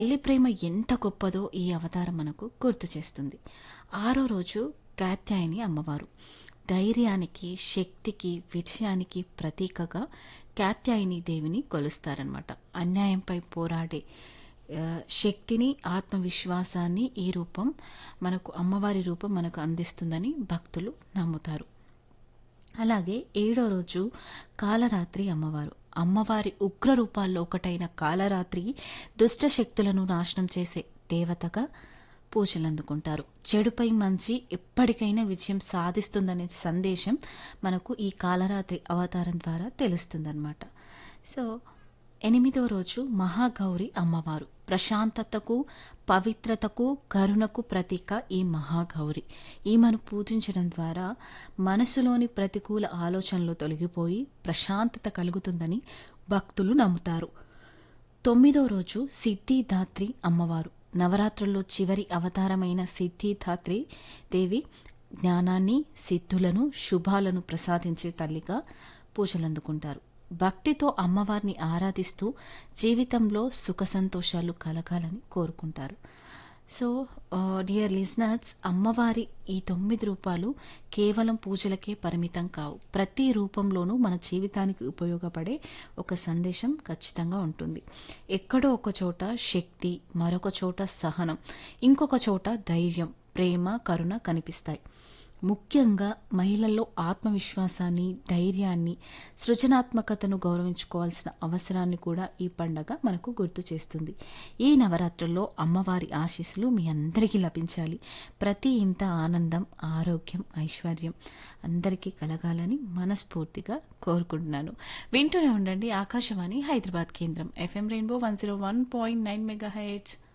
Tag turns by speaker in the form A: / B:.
A: తల్లి ప్రేమ ఎంత గొప్పదో ఈ అవతారం మనకు గుర్తు చేస్తుంది ఆరో రోజు కాత్యాయని అమ్మవారు ధైర్యానికి శక్తికి విజయానికి ప్రతీకగా కాత్యాయని దేవిని కొలుస్తారనమాట అన్యాయంపై పోరాడే ఆ, శక్తిని ఆత్మవిశ్వాసాన్ని ఈ రూపం మనకు అమ్మవారి రూపం మనకు అందిస్తుందని భక్తులు నమ్ముతారు అలాగే ఏడో రోజు కాలరాత్రి అమ్మవారు అమ్మవారి ఉగ్ర రూపాల్లో ఒకటైన కాలరాత్రి దుష్ట శక్తులను నాశనం చేసే దేవతగా పూజలు అందుకుంటారు చెడుపై మంచి ఎప్పటికైనా విజయం సాధిస్తుందనే సందేశం మనకు ఈ కాలరాత్రి అవతారం ద్వారా తెలుస్తుందన్నమాట సో ఎనిమిదో రోజు మహాగౌరి అమ్మవారు ప్రశాంతతకు పవిత్రతకు కరుణకు ప్రతీక ఈ మహాగౌరి ఈమెను పూజించడం ద్వారా మనసులోని ప్రతికూల ఆలోచనలు తొలగిపోయి ప్రశాంతత కలుగుతుందని భక్తులు నమ్ముతారు తొమ్మిదో రోజు సిద్ధిదాత్రి అమ్మవారు నవరాత్రుల్లో చివరి అవతారమైన సిద్ధిదాత్రి దేవి జ్ఞానాన్ని సిద్ధులను శుభాలను ప్రసాదించే తల్లిగా పూజలందుకుంటారు భక్తితో అమ్మవారిని ఆరాధిస్తూ జీవితంలో సుఖ సంతోషాలు కలగాలని కోరుకుంటారు సో డియర్ లిజనర్స్ అమ్మవారి ఈ తొమ్మిది రూపాలు కేవలం పూజలకే పరిమితం కావు ప్రతి రూపంలోనూ మన జీవితానికి ఉపయోగపడే ఒక సందేశం ఖచ్చితంగా ఉంటుంది ఎక్కడో ఒక చోట శక్తి మరొక చోట సహనం ఇంకొక చోట ధైర్యం ప్రేమ కరుణ కనిపిస్తాయి ముఖ్యంగా మహిళల్లో ఆత్మవిశ్వాసాన్ని ధైర్యాన్ని సృజనాత్మకతను గౌరవించుకోవాల్సిన అవసరాన్ని కూడా ఈ పండగ మనకు గుర్తు చేస్తుంది ఈ నవరాత్రుల్లో అమ్మవారి ఆశీస్సులు మీ అందరికీ లభించాలి ప్రతి ఇంట ఆనందం ఆరోగ్యం ఐశ్వర్యం అందరికీ కలగాలని మనస్ఫూర్తిగా కోరుకుంటున్నాను వింటూనే ఉండండి ఆకాశవాణి హైదరాబాద్ కేంద్రం FM rainbow one zero one point nine mega heads